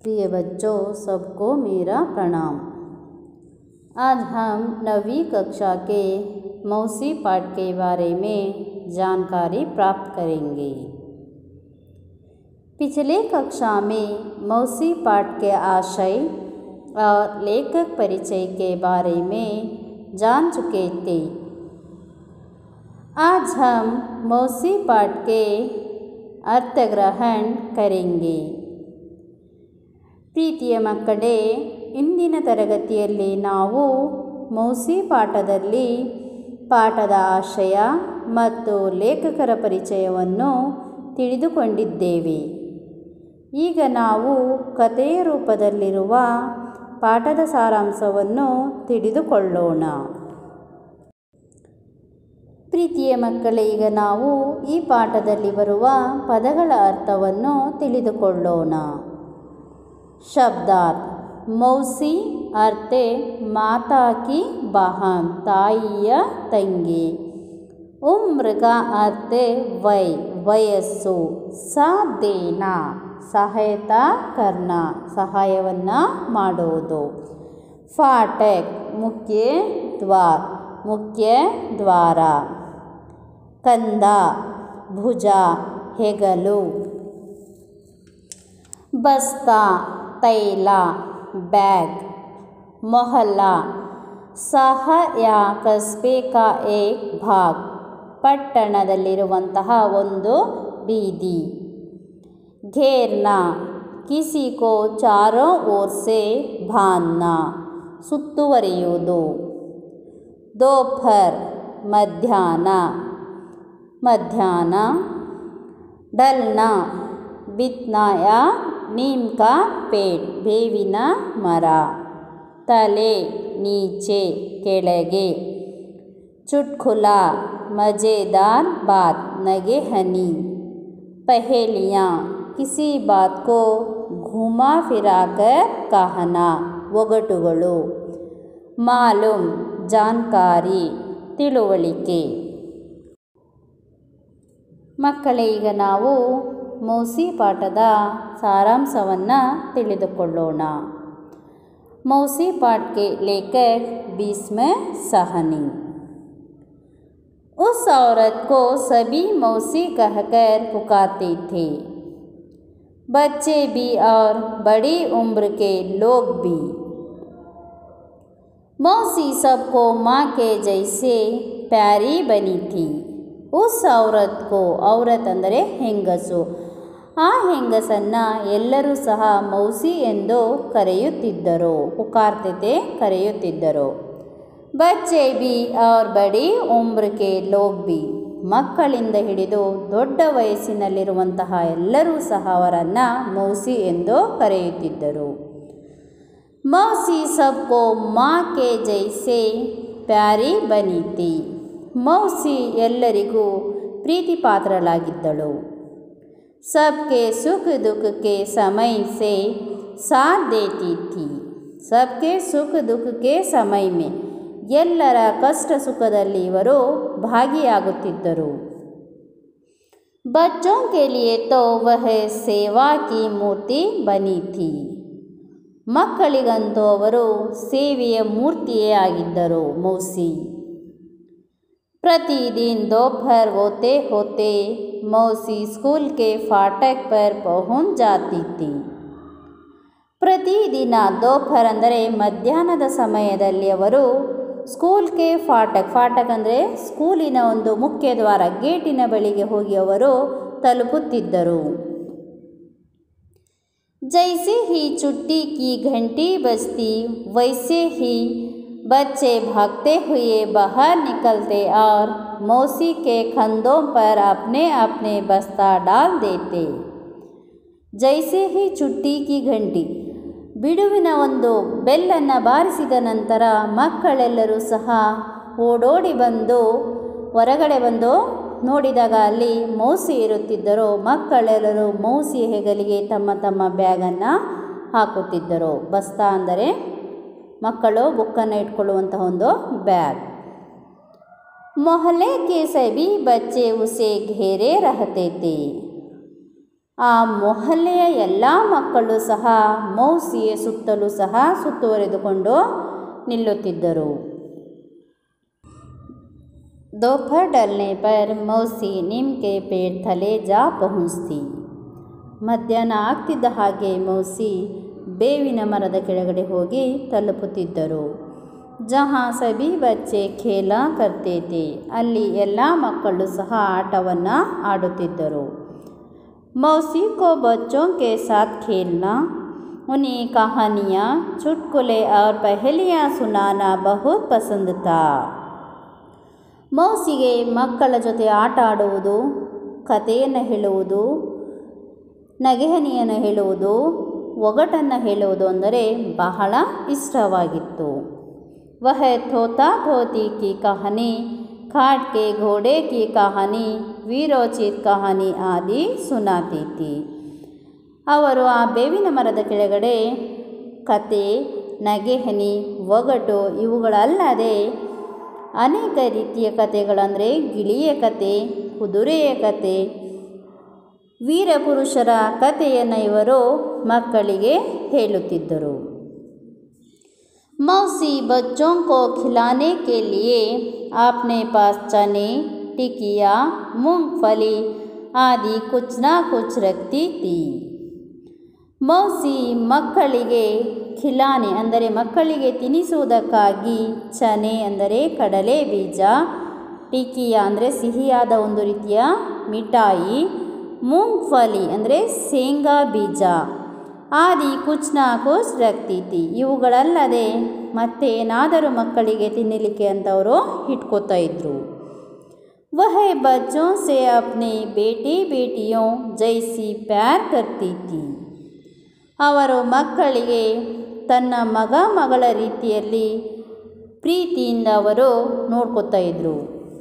प्रिय बच्चों सबको मेरा प्रणाम आज हम नवीं कक्षा के मौसी पाठ के बारे में जानकारी प्राप्त करेंगे पिछले कक्षा में मौसी पाठ के आशय और लेखक परिचय के बारे में जान चुके थे आज हम मौसी पाठ के अर्थ ग्रहण करेंगे ಪ್ರೀತಿಯ ಮಕ್ಕಳೇ ಇಂದಿನ ತರಗತಿಯಲ್ಲಿ ನಾವು ಮೌಸಿ ಪಾಠದಲ್ಲಿ ಪಾಠದ ಆಶಯ ಮತ್ತು ಲೇಖಕರ ಪರಿಚಯವನ್ನು ತಿಳಿದುಕೊಂಡಿದ್ದೇವೆ ಈಗ ನಾವು ಕಥೆಯ ರೂಪದಲ್ಲಿರುವ ಪಾಠದ ಸಾರಾಂಶವನ್ನು ತಿಳಿದುಕೊಳ್ಳೋಣ ಪ್ರೀತಿಯ ಮಕ್ಕಳೇ ಈಗ ನಾವು ಈ ಪಾಠದಲ್ಲಿ ಬರುವ ಪದಗಳ ಅರ್ಥವನ್ನು ತಿಳಿದುಕೊಳ್ಳೋಣ ಶಬ್ದಾರ್ಥ ಮೌಸಿ ಅರ್ತೆ ಮಾತಾ ಕಿ ಬಹನ್ ತಾಯಿಯ ತಂಗಿ ಉಮ್ರಗ ಅರ್ತೆ ವೈ ವಯಸ್ಸು ಸಾಧೇನ ಸಹಾಯತ ಕರ್ಣ ಸಹಾಯವನ್ನು ಮಾಡುವುದು ಫಾಟಕ್ ಮುಖ್ಯ ದ್ವಾರ ಮುಖ್ಯ ದ್ವಾರ ಕಂದ ಭುಜ ಹೆಗಲು ಬಸ್ತಾ ತೈಲ ಬ್ಯಾಗ್ ಮೊಹಲ್ಲ ಸಹ ಯಾ ಕಸ್ಬೆ ಕಾ ಏಕ್ ಭಾಗ್ ಪಟ್ಟಣದಲ್ಲಿರುವಂತಹ ಒಂದು ಬೀದಿ ಘೇರ್ನ ಕಿಸಿ ಕೋ ಚಾರೋ ಓರ್ ಸೆ ಭಾನ್ನ ಸುತ್ತುವರಿಯುವುದು ದೋಪಹರ್ ಮಧ್ಯಾಹ್ನ ಮಧ್ಯಾಹ್ನ ಡಲ್ನ ಬಿತ್ನಾಯ ನೀಮ್ ಕಾ ಪೇಡ್ ಬೇವಿನ ಮರ ತಲೆ ನೀಚೆ ಕೆಳಗೆ ಚುಟ್ಕುಲ ಮಜೆದಾರ್ ಬಾತ್ ನಗೆ ಹನಿ ಪಹೇಲಿಯಾँ ಕಿಸಿ ಬಾತ್ ಕೋ ಘುಮಾ ಫಿರಾಕರ್ ಕಹನಾ ಒಗಟುಗಳು ಮಾಲೂಮ್ ಜಾನ್ಕಾರಿ ತಿಳುವಳಿಕೆ ಮಕ್ಕಳೇ ಈಗ ನಾವು ಮೌಸಿ ಪಾಠದ ಸಾರಾಂಶವನ್ನು ತಿಳಿದುಕೊಳ್ಳೋಣ मौसी पाठ के लेखक भीष्म सहनी उस औरत को सभी मौसी कहकर पुकारते थे बच्चे भी और बड़ी उम्र के लोग भी मौसी सबको माँ के जैसे प्यारी बनी थी उस औरत को औरत ಅಂದರೆ ಹೆಂಗಸು ಆ ಹೆಂಗಸನ್ನು ಎಲ್ಲರೂ ಸಹ ಮೌಸಿ ಎಂದು ಕರೆಯುತ್ತಿದ್ದರು ಪುಕಾರ್ತಿತೆ ಕರೆಯುತ್ತಿದ್ದರು ಬಚ್ಚೆ ಬಿ ಔರ್ ಬಡಿ ಉಮ್ರ ಕೆ ಲೋಗ್ ಬಿ ಮಕ್ಕಳಿಂದ ಹಿಡಿದು ದೊಡ್ಡ ವಯಸ್ಸಿನಲ್ಲಿರುವಂತಹ ಎಲ್ಲರೂ ಸಹ ಅವರನ್ನು ಮೌಸಿ ಎಂದು ಕರೆಯುತ್ತಿದ್ದರು ಮೌಸಿ ಸಬ್ಕೋ ಮಾ ಕೆ ಜೈಸೆ ಪ್ಯಾರಿ ಬನೀತಿ ಮೌಸಿ ಎಲ್ಲರಿಗೂ ಪ್ರೀತಿ ಪಾತ್ರಳಾಗಿದ್ದಳು सबके सुख दुख के समय से साथ देती थी सबके सुख दुख के समय में ಎಲ್ಲರ ಕಷ್ಟ ಸುಖದಲ್ಲಿ ಇವರು ಭಾಗಿಯಾಗುತ್ತಿದ್ದರು बच्चों के लिए तो वह सेवा की ಮೂರ್ತಿ ಬನಿ ಥಿ ಮಕ್ಕಳಿಗಂತೂ ಅವರು ಸೇವೆಯ ಮೂರ್ತಿಯೇ ಆಗಿದ್ದರು ಮೌಸಿ प्रतिदिन दोपहर होते होते मौसी स्कूल के फाटक पर पहुंच जाती थी ಪ್ರತಿದಿನ ದೋಪಹರ್ ಅಂದರೆ ಮಧ್ಯಾಹ್ನದ ಸಮಯದಲ್ಲಿ ಅವರು ಸ್ಕೂಲ್ಗೆ ಫಾಟಕ್ ಫಾಟಕ್ ಅಂದರೆ ಸ್ಕೂಲಿನ ಒಂದು ಮುಖ್ಯ ದ್ವಾರ ಗೇಟಿನ ಬಳಿಗೆ ಹೋಗಿ ಅವರು ತಲುಪುತ್ತಿದ್ದರು जैसे ही छुट्टी की घंटी बजती वैसे ही बच्चे भागते हुए बाहर निकलते और मौसी के कंधों पर अपने अपने बस्ता डाल देते ಜೈಸೆ ಹಿ ಚುಟ್ಟಿ ಕಿ ಘಂಟಿ ಬಿಡುವಿನ ಒಂದು ಬೆಲ್ಲನ್ನು ಬಾರಿಸಿದ ನಂತರ ಮಕ್ಕಳೆಲ್ಲರೂ ಸಹ ಓಡೋಡಿ ಬಂದು ಹೊರಗಡೆ ಬಂದು ನೋಡಿದಾಗ ಅಲ್ಲಿ ಮೌಸಿ ಇರುತ್ತಿದ್ದರು ಮಕ್ಕಳೆಲ್ಲರೂ ಮೌಸಿ ಹೆಗಲಿಗೆ ತಮ್ಮ ತಮ್ಮ ಬ್ಯಾಗನ್ನು ಹಾಕುತ್ತಿದ್ದರು ಬಸ್ತಾ ಅಂದರೆ ಮಕ್ಕಳು ಬುಕ್ಕನ್ನು ಇಟ್ಕೊಳ್ಳುವಂತಹ ಒಂದು ಬ್ಯಾಗ್ ಮೊಹಲ್ಲೆ ಕೆ ಸಭಿ ಬಚ್ಚೆ ಉಸೆ ಘೇರೆ ರಹತೆ थे ಆ ಮೊಹಲ್ಲೆಯ ಎಲ್ಲ ಮಕ್ಕಳು ಸಹ ಮೌಸಿಯ ಸುತ್ತಲೂ ಸಹ ಸುತ್ತುವರೆದುಕೊಂಡು ನಿಲ್ಲುತ್ತಿದ್ದರು दोपहर डलने पर मौसी नीम के पेड़ थले जा पहुँचती ಮಧ್ಯಾಹ್ನ ಆಗ್ತಿದ್ದ ಹಾಗೆ ಮೌಸಿ ಬೇವಿನ ಮರದ ಕೆಳಗಡೆ ಹೋಗಿ ತಲುಪುತ್ತಿದ್ದರು ಜಹಾ ಸಭಿ ಬಚ್ಚೆ ಖೇಲ ಕರ್ತೇತೆ ಅಲ್ಲಿ ಎಲ್ಲ ಮಕ್ಕಳು ಸಹ ಆಟವನ್ನು ಆಡುತ್ತಿದ್ದರು मौसी को बच्चों के साथ खेलना उन्हें कहानियाँ चुटकुले और पहेलियाँ सुनाना बहुत पसंद था ಮೌಸಿಗೆ ಮಕ್ಕಳ ಜೊತೆ ಆಟ ಆಡುವುದು ಕಥೆಯನ್ನು ಹೇಳುವುದು ನಗೆಹನಿಯನ್ನು ಹೇಳುವುದು ಒಗಟನ್ನು ಹೇಳುವುದು ಅಂದರೆ ಬಹಳ ಇಷ್ಟವಾಗಿತ್ತು ವಹ ಥೋತಾ ಧೋತಿ ಕಿ ಕಹಾನಿ खाट के घोड़े की कहानी ವೀರೋಚಿತ್ ಕಹಾನಿ ಆದಿ ಸುನಾತೀತಿ ಅವರು ಆ ಬೇವಿನ ಮರದ ಕೆಳಗಡೆ ಕತೆ ನಗೆಹನಿ ಒಗಟು ಇವುಗಳಲ್ಲದೆ ಅನೇಕ ರೀತಿಯ ಕಥೆಗಳಂದರೆ ಗಿಳಿಯ ಕತೆ ಕುದುರೆಯ ಕತೆ ವೀರಪುರುಷರ ಕಥೆಯನ್ನು ಇವರು ಮಕ್ಕಳಿಗೆ ಹೇಳುತ್ತಿದ್ದರು मौसी बच्चों को खिलाने के लिए अपने पास चने टिकिया मूंगफली आदि कुछ ना कुछ रखती थी ಮೌಸಿ ಮಕ್ಕಳಿಗೆ ಖಿಲಾನೆ ಅಂದರೆ ಮಕ್ಕಳಿಗೆ ತಿನ್ನಿಸುವುದಕ್ಕಾಗಿ ಚನೆ ಅಂದರೆ ಕಡಲೆ ಬೀಜ ಟಿಕಿಯ ಅಂದರೆ ಸಿಹಿಯಾದ ಒಂದು ರೀತಿಯ ಮಿಠಾಯಿ ಮೂಂಗ್ಫಲಿ ಅಂದರೆ ಶೇಂಗಾ ಬೀಜ ಆದಿ ಕುಚ್ ನಾ ಕುಚ್ ರಕ್ತೀತಿ ಇವುಗಳಲ್ಲದೆ ಮತ್ತೇನಾದರೂ ಮಕ್ಕಳಿಗೆ ತಿನ್ನಲಿಕ್ಕೆ ಅಂತವರು ಇಟ್ಕೋತಾ ಇದ್ರು वह बच्चों से अपने बेटी बेटियों जैसी प्यार करती थी ಅವರು ಮಕ್ಕಳಿಗೆ ತನ್ನ ಮಗ ಮಗಳ ರೀತಿಯಲ್ಲಿ ಪ್ರೀತಿಯಿಂದ ಅವರು ನೋಡ್ಕೋತಾ ಇದ್ರು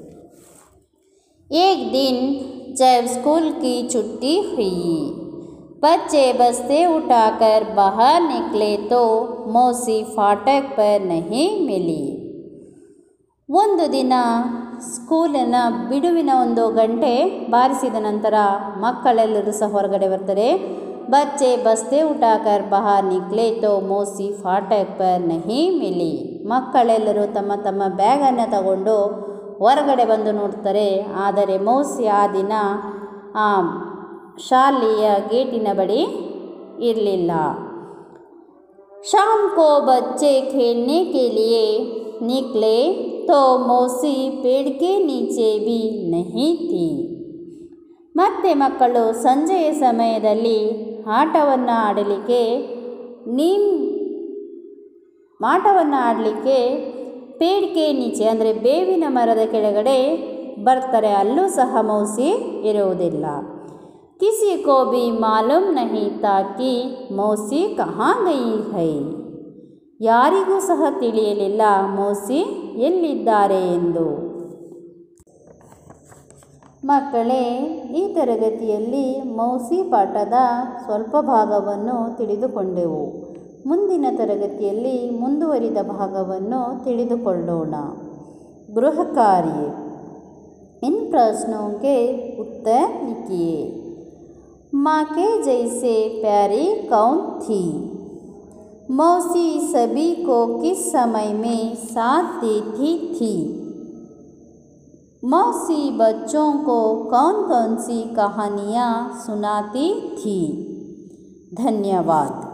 एक दिन जब स्कूल की छुट्टी हुई बच्चे बस्ते उठाकर बाहर निकले तो मौसी फाटक पर नहीं मिली ಒಂದು ದಿನ ಸ್ಕೂಲಿನ ಬಿಡುವಿನ ಒಂದು ಗಂಟೆ ಬಾರಿಸಿದ ನಂತರ ಮಕ್ಕಳೆಲ್ಲರೂ ಸಹ ಹೊರಗಡೆ ಬರ್ತಾರೆ ಬಚ್ಚೆ ಬಸ್ತೆ ಉಟಾಕರ್ ಬಹಾರ್ ನಿಕ್ಲೆ ತೋ ಮೋಸಿ ಫಾಟಕ್ ಪರ್ ನಹಿ ಮಿಲಿ ಮಕ್ಕಳೆಲ್ಲರೂ ತಮ್ಮ ತಮ್ಮ ಬ್ಯಾಗನ್ನು ತಗೊಂಡು ಹೊರಗಡೆ ಬಂದು ನೋಡ್ತಾರೆ ಆದರೆ ಮೌಸಿ ಆ ದಿನ ಆ ಶಾಲೆಯ ಗೇಟಿನ ಬಳಿ ಇರಲಿಲ್ಲ शाम को बच्चे खेलने के लिए निकले तो मौसी पेड़ के नीचे भी नहीं थी ಮತ್ತೆ ಮಕ್ಕಳು ಸಂಜೆಯ ಸಮಯದಲ್ಲಿ ಆಟವನ್ನು ಆಡಲಿಕ್ಕೆ ನೀಮ್ ಆಟವನ್ನು ಆಡಲಿಕ್ಕೆ ಪೇಡ್ಕೆ ನೀಚೆ ಅಂದರೆ ಬೇವಿನ ಮರದ ಕೆಳಗಡೆ ಬರ್ತಾರೆ ಅಲ್ಲೂ ಸಹ ಮೌಸಿ ಇರುವುದಿಲ್ಲ किसी को भी मालूम नहीं था कि ಮೌಸಿ ಕहाँ ಗಯಿ ಹೈ ಯಾರಿಗೂ ಸಹ ತಿಳಿಯಲಿಲ್ಲ ಮೌಸಿ ಎಲ್ಲಿದ್ದಾರೆ ಎಂದು ಮಕ್ಕಳೇ ಈ ತರಗತಿಯಲ್ಲಿ ಮೌಸಿ ಪಾಠದ ಸ್ವಲ್ಪ ಭಾಗವನ್ನು ತಿಳಿದುಕೊಂಡೆವು ಮುಂದಿನ ತರಗತಿಯಲ್ಲಿ ಮುಂದುವರಿದ ಭಾಗವನ್ನು ತಿಳಿದುಕೊಳ್ಳೋಣ ಗೃಹ ಕಾರ್ಯ इन प्रश्नों के उत्तर लिखिए माँ के जैसे प्यारी कौन थी मौसी सभी को किस समय में साथ देती थी मौसी बच्चों को कौन कौन सी कहानियाँ सुनाती थी धन्यवाद